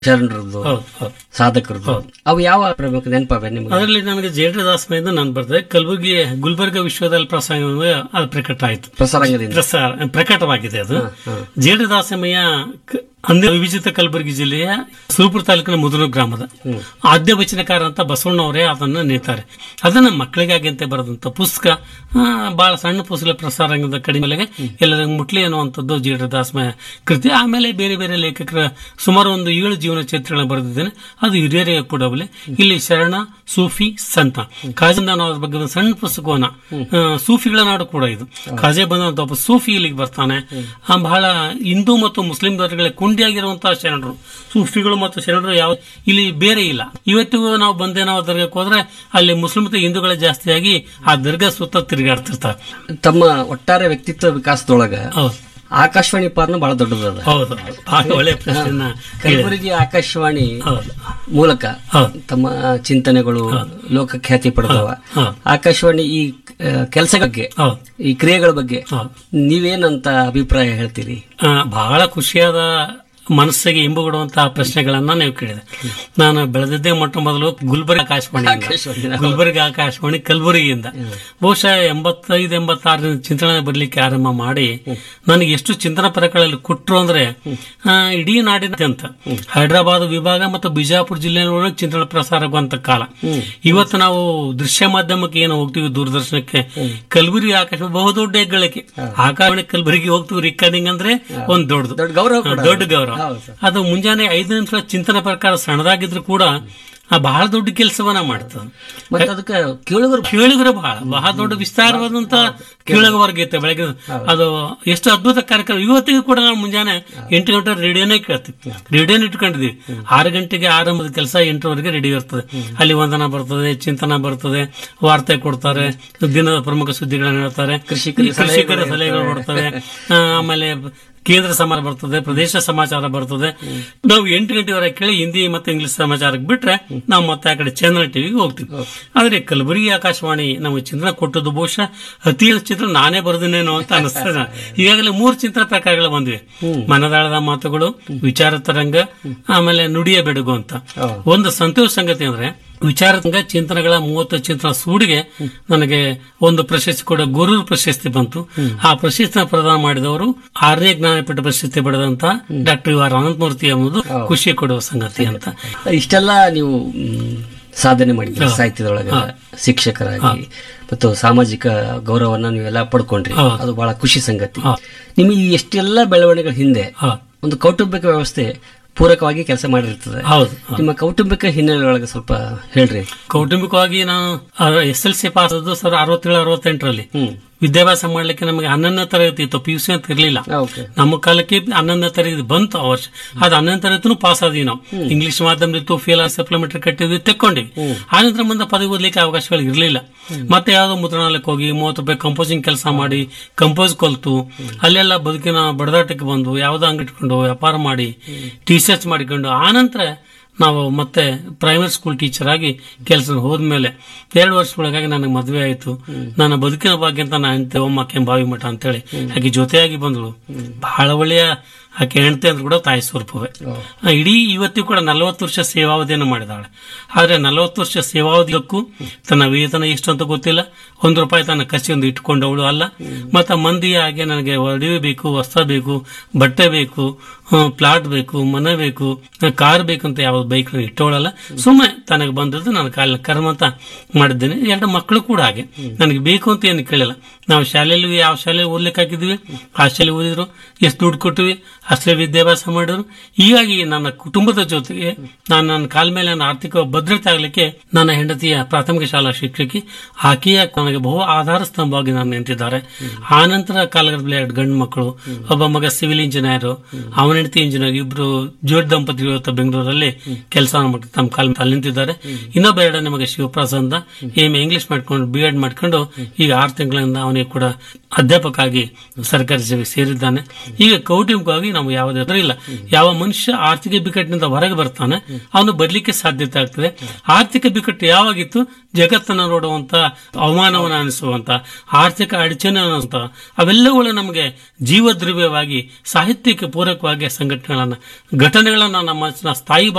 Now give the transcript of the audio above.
ಶರಣರದ್ದು ಹೌದು ಹೌದು ಸಾಧಕರದ್ದು ಅವು ಯಾವ ಪ್ರಮುಖ ನೆನಪಾವೆ ನಿಮ್ಗೆ ಅದರಲ್ಲಿ ನನಗೆ ಜೇಡದಾಸ್ ಮೇಂದ ನಾನು ಬರ್ತದೆ ಕಲಬುರಗಿ ಗುಲ್ಬರ್ಗ ವಿಶ್ವದಲ್ಲಿ ಪ್ರಸಂಗ ಅದು ಪ್ರಕಟ ಆಯ್ತು ಪ್ರಸಾರಂಗದಿಂದ ಪ್ರಸಾರ ಪ್ರಕಟವಾಗಿದೆ ಅದು ಜೇಡದಾಸಮಯ ಕ- ಅಂದೇ ವಿಭಜಿತ ಕಲಬುರಗಿ ಜಿಲ್ಲೆಯ ಸುರಪುರ ತಾಲೂಕಿನ ಮುದುರು ಗ್ರಾಮದ ಆದ್ಯ ವಚನಕಾರ ಅಂತ ಬಸವಣ್ಣವರೇ ಅದನ್ನ ನೇತಾರೆ ಅದನ್ನ ಮಕ್ಕಳಿಗಾಗಿ ಅಂತ ಬರೆದಂತ ಪುಸ್ತಕ ಆ, ಬಹಳ ಸಣ್ಣ ಪುಸ್ತಕ ಪ್ರಸಾರಾಂಗದ ಕಡಿಮೆ ಬೆಲೆಗೆ ಎಲ್ಲರಿಗೂ ಮುಟ್ಲಿ ಅನ್ನುವಂಥದ್ದು ಜೇಡದಾಸಮಯ ಕೃತಿ ಆಮೇಲೆ ಬೇರೆ ಬೇರೆ ಲೇಖಕರ ಸುಮಾರು ಒಂದು ಏಳು ಜೀವನ ಚರಿತ್ರೆಗಳನ್ನ ಬರೆದಿದ್ದೇನೆ ಅದು ಹಿರಿಯರಿಗೆ ಕೂಡ ಅವಲೆ ಇಲ್ಲಿ ಶರಣ ಸೂಫಿ ಸಂತ ಖಾಜಂದಾನ್ ಅವ್ರ ಬಗ್ಗೆ ಒಂದು ಸಣ್ಣ ಪುಸ್ತಕವನ್ನ ಆ, ಸೂಫಿಗಳ ನಾಡು ಕೂಡ ಇದು ಖಾಜೆ ಬಂದಂತ ಒಬ್ಬ ಸೂಫಿ ಇಲ್ಲಿಗೆ ಬರ್ತಾನೆ ಆ, ಬಹಳ ಹಿಂದೂ ಮತ್ತು ಮುಸ್ಲಿಂ ಧರ್ಮಗಳಿಗೆ ಕೊಂಡಿಯಾಗಿರುವಂತಹ ಶರಣರು ಸೂಫಿಗಳು ಮತ್ತು ಶರಣರು ಯಾವ ಇಲ್ಲಿ ಬೇರೆ ಇಲ್ಲ ಇವತ್ತಿಗೂ ನಾವು ಬಂದೆ ನಾವು ದರ್ಗಕ್ಕೆ ಹೋದ್ರೆ ಅಲ್ಲಿ ಮುಸ್ಲಿಂ ಮತ್ತು ಹಿಂದೂಗಳೇ ಜಾಸ್ತಿಯಾಗಿ ಆ ದರ್ಗಾ ಸುತ್ತ ತಿರುಗಾಡ್ತಿರ್ತಾರೆ ತಮ್ಮ ಒಟ್ಟಾರೆ ವ್ಯಕ್ತಿತ್ವ ವಿಕಾಸದೊಳಗ ಹೌದು ಆಕಾಶವಾಣಿ ಪಾತ್ರ ಬಹಳ ದೊಡ್ಡದದ ಹೌದು ಬಹಳ ಒಳ್ಳೆ ಪ್ರಶ್ನೆಯನ್ನ ಕೇಳಿದೆ. ಕಲಬುರಗಿ ಆಕಾಶವಾಣಿ ಹೌದು ಮೂಲಕ ಹೌದು ತಮ್ಮ ಚಿಂತನೆಗಳು ಲೋಕಖ್ಯಾತಿ ಪಡೆದವ ಹೌದು ಆಕಾಶವಾಣಿ ಈ ಕೆಲಸ ಬಗ್ಗೆ ಹೌದು ಈ ಕ್ರಿಯೆಗಳ ಬಗ್ಗೆ ಹೌದು ನೀವೇನಂತ ಅಭಿಪ್ರಾಯ ಹೇಳ್ತೀರಿ ಆ, ಬಹಳ ಖುಷಿಯಾದ ಮನಸ್ಸಿಗೆ ಇಂಬುಗೊಡುವಂತಹ ಪ್ರಶ್ನೆಗಳನ್ನ ನೀವು ಕೇಳಿದೆ ನಾನು ಬೆಳೆದಿದ್ದೇ ಮೊಟ್ಟ ಮೊದಲು ಗುಲ್ಬರ್ಗ ಆಕಾಶವಾಣಿ ಆಕಾಶವಾಣಿ. ಗುಲ್ಬರ್ಗ ಆಕಾಶವಾಣಿ ಕಲಬುರಗಿಯಿಂದ ಬಹುಶಃ ಎಂಬತ್ತೈದು ಎಂಬತ್ತಾರರಿಂದ ಚಿಂತನೆ ಬರಲಿಕ್ಕೆ ಆರಂಭ ಮಾಡಿ ನನಗೆ ಎಷ್ಟು ಚಿಂತನ ಪರಗಳಲ್ಲಿ ಕೊಟ್ಟರು ಅಂದ್ರೆ ಆ, ಇಡೀ ನಾಡಿನಾದ್ಯಂತ ಹೈದರಾಬಾದ್ ವಿಭಾಗ ಮತ್ತು ಬಿಜಾಪುರ ಜಿಲ್ಲೆಯೊಳಗೆ ಚಿಂತನ ಪ್ರಸಾರ ಆಗುವಂತ ಕಾಲ ಇವತ್ತು ನಾವು ದೃಶ್ಯ ಮಾಧ್ಯಮಕ್ಕೆ ಏನು ಹೋಗ್ತೀವಿ ದೂರದರ್ಶನಕ್ಕೆ ಕಲಬುರಗಿ ಆಕಾಶ ಬಹುದೊಡ್ಡ ಹೆಗ್ಗಳಿಕೆ ಆಕಾಶವಾಣಿ ಕಲಬುರಗಿ ಹೋಗ್ತೀವಿ ರಿಕಾರ್ಡಿಂಗ್ ಅಂದ್ರೆ ಒಂದ್ ದೊಡ್ಡದು ದೊಡ್ಡ ಗೌರವ ಕೂಡ ದೊಡ್ಡ ಗೌರವ ಹೌದು ಸರ್. ಅದು ಮುಂಜಾನೆ ಐದು ನಿಮಿಷ ಚಿಂತನೆ ಪ್ರಕಾರ ಸಣ್ಣದಾಗಿದ್ರು ಕೂಡ ಆ ಬಹಳ ದೊಡ್ಡ ಕೆಲಸವನ್ನ ಮಾಡ್ತದೆ ಮತ್ತೆ ಅದಕ್ಕೆ ಕೇಳುಗರು ಕೇಳಿದ್ರೆ ಬಹಳ ಬಹಳ ದೊಡ್ಡ ವಿಸ್ತಾರವಾದಂತ ಕೇಳುಗವರ್ಗ ಇತ್ತು ಬೆಳಗ್ಗೆ ಅದು ಎಷ್ಟು ಅದ್ಭುತ ಕಾರ್ಯಕ್ರಮ ಇವತ್ತಿಗೂ ಕೂಡ ನಾವು ಮುಂಜಾನೆ ಎಂಟು ಗಂಟೆ ರೇಡಿಯೋನೇ ಕೇಳ್ತೀವಿ ರೇಡಿಯೋನ ಇಟ್ಕೊಂಡಿದ್ವಿ ಆರು ಗಂಟೆಗೆ ಆರಂಭದ ಕೆಲಸ ಎಂಟರವರೆಗೆ ರೇಡಿಯೋ ಇರ್ತದೆ ಅಲ್ಲಿ ವಂದನ ಬರ್ತದೆ ಚಿಂತನ ಬರ್ತದೆ ವಾರ್ತೆ ಕೊಡ್ತಾರೆ ದಿನದ ಪ್ರಮುಖ ಸುದ್ದಿಗಳನ್ನ ಹೇಳ್ತಾರೆ ಕೃಷಿಕರಿಗೆ ಕೃಷಿಕರ ಸಲಹೆಗಳು ಕೊಡ್ತಾರೆ ಆ, ಆಮೇಲೆ ಕೇಂದ್ರ ಸಮಾಚಾರ ಬರ್ತದೆ ಪ್ರದೇಶ ಸಮಾಚಾರ ಬರ್ತದೆ ನಾವು ಎಂಟು ಗಂಟೆವರೆಗೆ ಕೇಳಿ ಹಿಂದಿ ಮತ್ತು ಇಂಗ್ಲಿಷ್ ಸಮಾಚಾರಕ್ಕೆ ಬಿಟ್ರೆ ನಾವು ಮತ್ತೆ ಆ ಕಡೆ ಚಾನಲ್ ಟಿವಿಗೆ ಹೋಗ್ತೀವಿ ಆದ್ರೆ ಕಲಬುರಗಿ ಆಕಾಶವಾಣಿ ನಮಗೆ ಚಿಂತನೆ ಕೊಟ್ಟದ್ದು ಬಹುಶಃ ಅತಿ ಹೆಚ್ಚು ಚಿತ್ರ ನಾನೇ ಬರೆದನೇನೋ ಅಂತ ಅನಿಸ್ತದೆ ಈಗಾಗಲೇ ಮೂರು ಚಿಂತನ ಪ್ರಕಾರಗಳು ಬಂದಿವೆ ಮನದಾಳದ ಮಾತುಗಳು ವಿಚಾರ ತರಂಗ ಆಮೇಲೆ ನುಡಿಯ ಬೆಡಗು ಅಂತ ಒಂದು ಸಂತೋಷ ಸಂಗತಿ ಅಂದ್ರೆ ವಿಚಾರದಂಗ ಚಿಂತನೆಗಳ ಮೂವತ್ತು ಚಿಂತನ ಸೂಡಿಗೆ ನನಗೆ ಒಂದು ಪ್ರಶಸ್ತಿ ಕೂಡ ಗುರೂರ್ ಪ್ರಶಸ್ತಿ ಬಂತು ಆ ಪ್ರಶಸ್ತಿನ ಪ್ರದಾನ ಮಾಡಿದವರು ಆರನೇ ಜ್ಞಾನಪೀಠ ಪ್ರಶಸ್ತಿ ಪಡೆದಂತ ಡಾಕ್ಟರ್ ಯು ಆರ್ ಅನಂತಮೂರ್ತಿ ಎಂಬುದು ಖುಷಿ ಕೊಡುವ ಸಂಗತಿ ಅಂತ ಇಷ್ಟೆಲ್ಲ ನೀವು ಮ್, ಸಾಧನೆ ಮಾಡಿದ್ರಿ ಸಾಹಿತ್ಯದೊಳಗ ಶಿಕ್ಷಕರಾಗಿ ಮತ್ತು ಸಾಮಾಜಿಕ ಗೌರವನ್ನ ನೀವೆಲ್ಲ ಪಡ್ಕೊಂಡ್ರಿ ಹೌದು. ಅದು ಬಹಳ ಖುಷಿ ಸಂಗತಿ ಹೌದು. ನಿಮಗೆ ಈ ಎಷ್ಟೆಲ್ಲ ಬೆಳವಣಿಗೆಗಳ ಹಿಂದೆ ಹೌದು ಒಂದು ಕೌಟುಂಬಿಕ ವ್ಯವಸ್ಥೆ ಪೂರಕವಾಗಿ ಕೆಲಸ ಮಾಡಿರ್ತದೆ ಹೌದು ನಿಮ್ಮ ಕೌಟುಂಬಿಕ ಹಿನ್ನೆಲೆ ಒಳಗೆ ಸ್ವಲ್ಪ ಹೇಳ್ರಿ ಕೌಟುಂಬಿಕವಾಗಿ ನಾನು ಎಸ್ ಎಲ್ ಸಿ ಪಾಸ್ ಆದದ್ದು ಸರ್ ಅರವತ್ತೇಳು ಅರವತ್ತೆಂಟರಲ್ಲಿ ಹ್ಮ್ ವಿದ್ಯಾಭ್ಯಾಸ ಮಾಡ್ಲಿಕ್ಕೆ ನಮಗೆ ಹನ್ನೊಂದನೇ ತರಗತಿ ಇತ್ತು ಪಿ ಯು ಸಿ ಅಂತ ಇರಲಿಲ್ಲ ಓಕೆ ನಮ್ಮ ಕಾಲಕ್ಕೆ ಹನ್ನೊಂದನೇ ತರಗತಿ ಬಂತು ಆ ವರ್ಷ ಅದು ಹನ್ನೊಂದನೇ ತರಗತಿನೂ ಪಾಸ್ ಆದ್ವಿ ನಾವು ಇಂಗ್ಲಿಷ್ ಮಾಧ್ಯಮ ಇತ್ತು ಫೇಲ್ ಸಪ್ಲಿಮೆಂಟರಿ ಕಟ್ಟಿದ್ವಿ ತೆಕ್ಕೊಂಡಿವಿ ಆನಂತರ ಮುಂದೆ ಪದವಿ ಓದ್ಲಿಕ್ಕೆ ಅವಕಾಶಗಳು ಇರಲಿಲ್ಲ ಮತ್ತೆ ಯಾವ್ದೋ ಮುದ್ರಣಾಲಯಕ್ಕೆ ಹೋಗಿ ಮೂವತ್ತು ರೂಪಾಯಿ ಕಂಪೋಸಿಂಗ್ ಕೆಲಸ ಮಾಡಿ ಕಂಪೋಸ್ ಕಲ್ತು ಅಲ್ಲೆಲ್ಲ ಬದುಕಿನ ಬಡದಾಟಕ್ಕೆ ಬಂದು ಯಾವ್ದೋ ಅಂಗಡಿ ಇಟ್ಕೊಂಡು ವ್ಯಾಪಾರ ಮಾಡಿ ರಿಸರ್ಚ್ ಮಾಡಿಕೊಂಡು ಆನಂತರ ನಾವು ಮತ್ತೆ ಪ್ರೈಮರಿ ಸ್ಕೂಲ್ ಟೀಚರ್ ಆಗಿ ಕೆಲಸ ಹೋದ್ಮೇಲೆ ಎರಡು ವರ್ಷದೊಳಗಾಗಿ ನನಗೆ ಮದುವೆ ಆಯಿತು ನನ್ನ ಬದುಕಿನ ಬಗ್ಗೆ ಅಂತ ನಾನು ದೇವಮ್ಮಕ್ಕೆ ಬಾವಿ ಮಠ ಅಂತೇಳಿ ಆಕೆ ಜೊತೆಯಾಗಿ ಬಂದಳು ಬಹಳ ಒಳ್ಳೆಯ ಆಕೆ ಹೆಂಡತಿ ಅಂದ್ರೆ ಕೂಡ ತಾಯಿ ಸ್ವರೂಪವೇ ಆ, ಇಡೀ ಇವತ್ತಿಗೂ ಕೂಡ ನಲವತ್ತು ವರ್ಷ ಸೇವಾವಧಿಯನ್ನು ಮಾಡಿದಾಳೆ ಆದ್ರೆ ನಲವತ್ತು ವರ್ಷ ಸೇವಾವಧಿಯಕ್ಕೂ ತನ್ನ ವೇತನ ಎಷ್ಟು ಅಂತ ಗೊತ್ತಿಲ್ಲ ಒಂದು ರೂಪಾಯಿ ತನ್ನ ಖರ್ಚಿಗೊಂದು ಇಟ್ಕೊಂಡವಳು ಅಲ್ಲ ಮತ್ತೆ ಮಂದಿ ಹಾಗೆ ನನಗೆ ಒಡವೆ ಬೇಕು ವಸ್ತ್ರ ಬೇಕು ಬಟ್ಟೆ ಬೇಕು ಪ್ಲಾಟ್ ಬೇಕು ಮನೆ ಬೇಕು ಕಾರ್ ಬೇಕು ಅಂತ ಯಾವ ಬೈಕ್ ಇಟ್ಟವಳಲ್ಲ ಸುಮ್ಮನೆ ತನಗೆ ಬಂದದ್ದು ನನ್ನ ಕಾಲಿನ ಕರ್ಮ ಅಂತ ಮಾಡಿದ್ದೇನೆ ಎರಡು ಮಕ್ಕಳು ಕೂಡ ಹಾಗೆ ನನಗೆ ಬೇಕು ಅಂತ ಏನು ಕೇಳಿಲ್ಲ ನಾವು ಶಾಲೆಯಲ್ಲಿ ಯಾವ ಶಾಲೆ ಓದ್ಲಿಕ್ಕೆ ಹಾಕಿದ್ವಿ ಆ ಶಾಲೆ ಓದಿದ್ರು ಎಷ್ಟು ದುಡ್ಡು ಕೊಟ್ಟಿವಿ ಅಷ್ಟೇ ವಿದ್ಯಾಭ್ಯಾಸ ಮಾಡಿದ್ರು ಹೀಗಾಗಿ ನನ್ನ ಕುಟುಂಬದ ಜೊತೆಗೆ ನಾನು ನನ್ನ ಕಾಲ ಮೇಲೆ ನನ್ನ ಆರ್ಥಿಕ ಭದ್ರತೆ ಆಗಲಿಕ್ಕೆ ನನ್ನ ಹೆಂಡತಿಯ ಪ್ರಾಥಮಿಕ ಶಾಲಾ ಶಿಕ್ಷಕಿ ಆಕೆಯ ನನಗೆ ಬಹು ಆಧಾರ ಸ್ತಂಭವಾಗಿ ನಾನು ನಿಂತಿದ್ದಾರೆ ಆ ನಂತರ ಕಾಲಗಡದಲ್ಲಿ ಎರಡು ಗಂಡು ಮಕ್ಕಳು ಒಬ್ಬ ಮಗ ಸಿವಿಲ್ ಇಂಜಿನಿಯರ್ ಅವನ ಹೆಂಡತಿ ಇಂಜಿನಿಯರ್ ಇಬ್ರು ಜೋಡಿ ದಂಪತಿಗಳು ಇವತ್ತು ಬೆಂಗಳೂರಲ್ಲಿ ಕೆಲಸ ಮಾಡಿ ತಮ್ಮ ಕಾಲ ಮೇಲೆ ಅಲ್ಲಿ ನಿಂತಿದ್ದಾರೆ ಇನ್ನೊಬ್ಬ ಎರಡನೇ ಮಗ ಶಿವಪ್ರಸಾದ್ ಎಂ ಇಂಗ್ಲಿಷ್ ಮಾಡ್ಕೊಂಡು ಬಿ ಎಡ್ ಮಾಡ್ಕೊಂಡು ಈಗ ಆರು ತಿಂಗಳಿಂದ ಅವನು ಸೇವೆ ಕೂಡ ಅಧ್ಯಾಪಕ ಆಗಿ ಸರ್ಕಾರಿ ಸೇವೆ ಸೇರಿದ್ದಾನೆ ಈಗ ಕೌಟುಂಬಿಕವಾಗಿ ನಾವು ಯಾವುದೇ ತೊಂದರೆ ಇಲ್ಲ ಯಾವ ಮನುಷ್ಯ ಆರ್ಥಿಕ ಬಿಕ್ಕಟ್ಟಿನಿಂದ ಹೊರಗೆ ಬರ್ತಾನೆ ಅವನು ಬರ್ಲಿಕ್ಕೆ ಸಾಧ್ಯತೆ ಆಗ್ತದೆ ಆರ್ಥಿಕ ಬಿಕ್ಕಟ್ಟು ಯಾವಾಗಿತ್ತು ಜಗತ್ತನ್ನು ನೋಡುವಂತ ಅವಮಾನವನ್ನು ಅನಿಸುವಂತ ಆರ್ಥಿಕ ಅಡಚಣೆ ಅನ್ನುವಂತ ಅವೆಲ್ಲಗಳು ನಮಗೆ ಜೀವದ್ರವ್ಯವಾಗಿ ಸಾಹಿತ್ಯಕ್ಕೆ ಪೂರಕವಾಗಿ ಸಂಘಟನೆಗಳನ್ನ ಘಟನೆಗಳನ್ನ ನಮ್ಮ ಮನಸ್ಸಿನ ಸ್ಥಾಯಿ